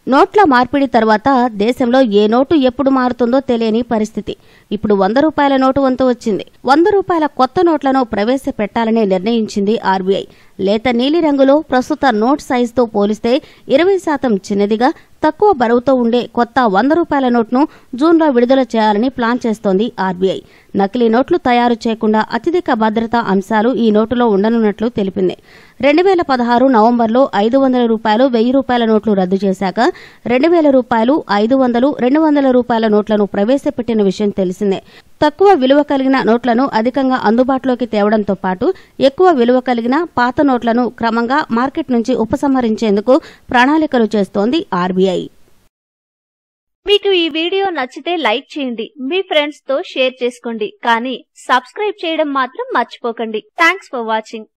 నోట్ల మార్పిడి తర్వాత దేశంలో ఏ నోటు ఎప్పుడు మారుతుందో తెలియని పరిస్థితి ఇప్పుడు వంద రూపాయల నోటు వంతు వచ్చింది వంద రూపాయల కొత్త నోట్లను ప్రవేశపెట్టాలని నిర్ణయించింది ఆర్బీఐ లేత నీలిరంగులో ప్రస్తుత నోట్ సైజుతో పోలిస్తే ఇరవై శాతం చిన్నదిగా తక్కువ బరువుతో ఉండే కొత్త వంద రూపాయల నోట్ను జూన్లో విడుదల చేయాలని ప్లాన్ చేస్తోంది ఆర్బీఐ నకిలీ నోట్లు తయారు చేయకుండా అత్యధిక భద్రతా అంశాలు ఈ నోటులో ఉండనున్నట్లు తెలిపింది రెండు వేల పదహారు నవంబర్లో ఐదు వందల రూపాయలు వెయ్యి రూపాయల నోట్లు రద్దు చేశాక రెండు వేల రూపాయలు ఐదు వందలు రెండు వందల రూపాయల నోట్లను ప్రవేశపెట్టిన విషయం తెలిసిందే తక్కువ విలువ కలిగిన నోట్లను అధికంగా అందుబాటులోకి తేవడంతో పాటు ఎక్కువ విలువ కలిగిన పాత నోట్లను క్రమంగా మార్కెట్ నుంచి ఉపసంహరించేందుకు ప్రణాళికలు చేస్తోంది ఆర్బీఐ మీకు ఈ వీడియో నచ్చితే లైక్ చేయండి మీ ఫ్రెండ్స్ తో షేర్ చేసుకోండి కానీ సబ్స్క్రైబ్ చేయడం మాత్రం మర్చిపోకండి థ్యాంక్స్ ఫర్ వాచింగ్